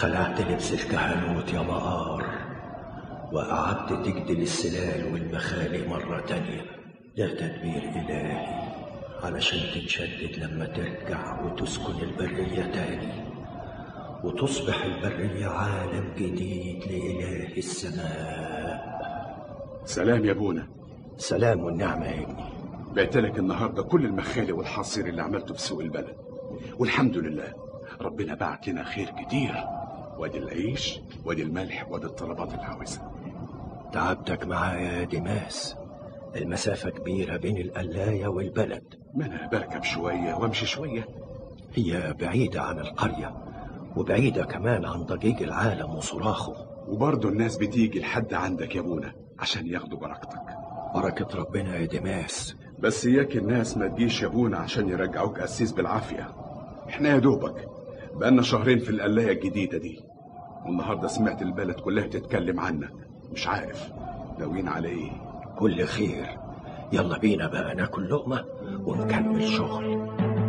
خلعت لبس الكهنوت يا مقار وقعدت تجدل السلال والمخالي مرة تانية ده تدبير إلهي علشان تتشدد لما ترجع وتسكن البرية تاني وتصبح البرية عالم جديد لإله السماء سلام يا ابونا سلام والنعمة يا ابني بعت لك النهارده كل المخالي والحصير اللي عملته في سوق البلد والحمد لله ربنا بعت لنا خير كتير وادي العيش وادي الملح وادي الطلبات اللي عاوزها تعبتك معايا يا دماس المسافة كبيرة بين القلاية والبلد ما انا بركب شويه وامشي شويه هي بعيدة عن القرية وبعيدة كمان عن ضجيج العالم وصراخه وبرضه الناس بتيجي لحد عندك يا ابونا عشان ياخدوا بركتك بركة ربنا يا دماس بس اياك الناس ما تجيش يا ابونا عشان يرجعوك قسيس بالعافيه احنا يا دوبك بقالنا شهرين في القلايه الجديده دي والنهارده سمعت البلد كلها تتكلم عنك مش عارف ناويين على ايه كل خير يلا بينا بقى ناكل لقمة ونكمل شغل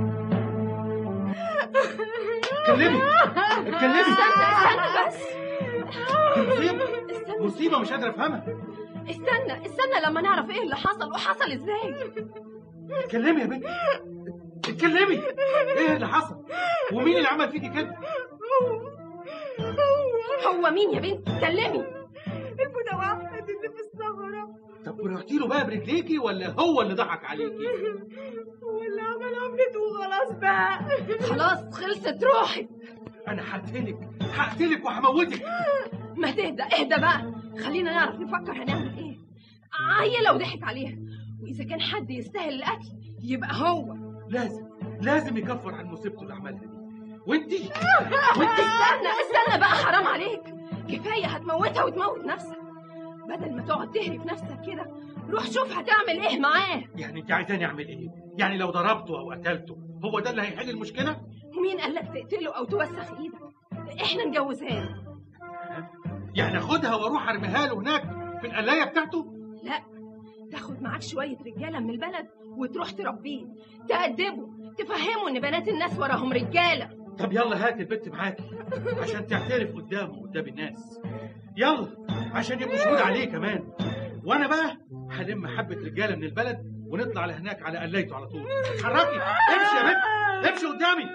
اتكلمي اتكلمي استنى بس دي مصيبه استنى مصيبه مش قادر افهمها استنى استنى لما نعرف ايه اللي حصل وحصل ازاي اتكلمي يا بنتي اتكلمي ايه اللي حصل ومين اللي عمل فيكي كده هو مين يا بنت اتكلمي المتوحد اللي في الثغرة طب رحتي له بقى برجليكي ولا هو اللي ضحك عليكي هو اللي عمل عملته وخلاص بقى خلاص خلصت روحي انا هقتلك هقتلك وهموتك ما تهدى اهدى بقى خلينا نعرف نفكر هنعمل ايه عيلة وضحك عليها واذا كان حد يستاهل القتل يبقى هو لازم لازم يكفر عن مصيبته اللي عملها دي وانتي وانتي استنى استنى بقى حرام عليك كفايه هتموتها وتموت نفسك بدل ما تقعد تهري في نفسك كده روح شوف هتعمل ايه معاه يعني انت عايزاني اعمل ايه يعني لو ضربته او قتلته هو ده اللي هيحل المشكله ومين قال لك تقتله او توسخ ايدك احنا نجوزها له يعني اخدها واروح ارميها له هناك في القلايه بتاعته لا تاخد معاك شويه رجاله من البلد وتروح تربيه تأدبه تفهمه ان بنات الناس وراهم رجاله طب يلا هات البت معاكي عشان تعترف قدامه قدام الناس يلا عشان يبقوا شهود عليه كمان وانا بقى هلم حبه رجاله من البلد ونطلع لهناك على قلايته على طول اتحركي امشي يا بنت امشي قدامي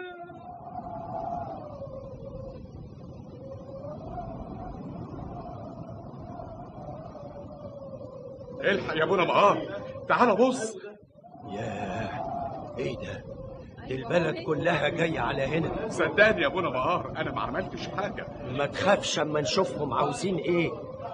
الحق يا ابونا مقار تعال بص ياه ايه ده دي البلد كلها جاية على هنا صدقني يا ابونا مقار انا ما عملتش حاجه ما تخافش اما نشوفهم عاوزين ايه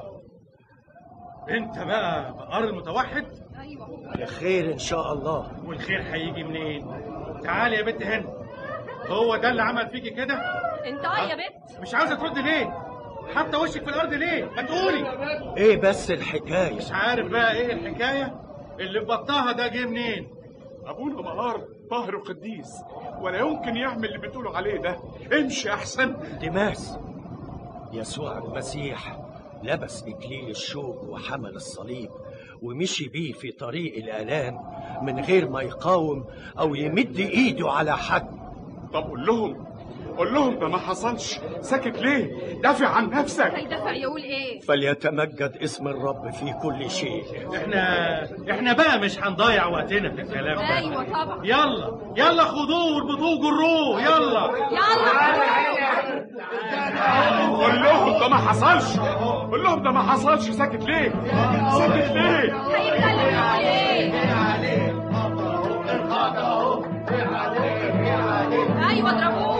انت بقى بقر المتوحد ايوه خير ان شاء الله والخير هيجي منين تعالي يا بنت هنا هو ده اللي عمل فيكي كده انت اه يا بنت مش عاوزه ترد ليه حتى وشك في الارض ليه ما تقولي ايه بس الحكاية مش عارف بقى ايه الحكايه اللي في بطنها ده جه منين ابونا مقار طاهر وقديس ولا يمكن يعمل اللي بتقولوا عليه ده امشي احسن دماس يسوع المسيح لبس إكليل الشوك وحمل الصليب ومشي بيه في طريق الآلام من غير ما يقاوم أو يمد إيده على حد طب قول لهم قول لهم ده ما حصلش ساكت ليه دافع عن نفسك هيدافع يقول ايه فليتمجد اسم الرب في كل شيء احنا احنا بقى مش هنضيع وقتنا في الكلام ده ايوه طبعا يلا يلا خدوه واربطوه جروه يلا يلا قول لهم ده ما حصلش قول لهم ده ما حصلش ساكت ليه ساكت ليه هيتكلم يقول ايه ايوه اضربوه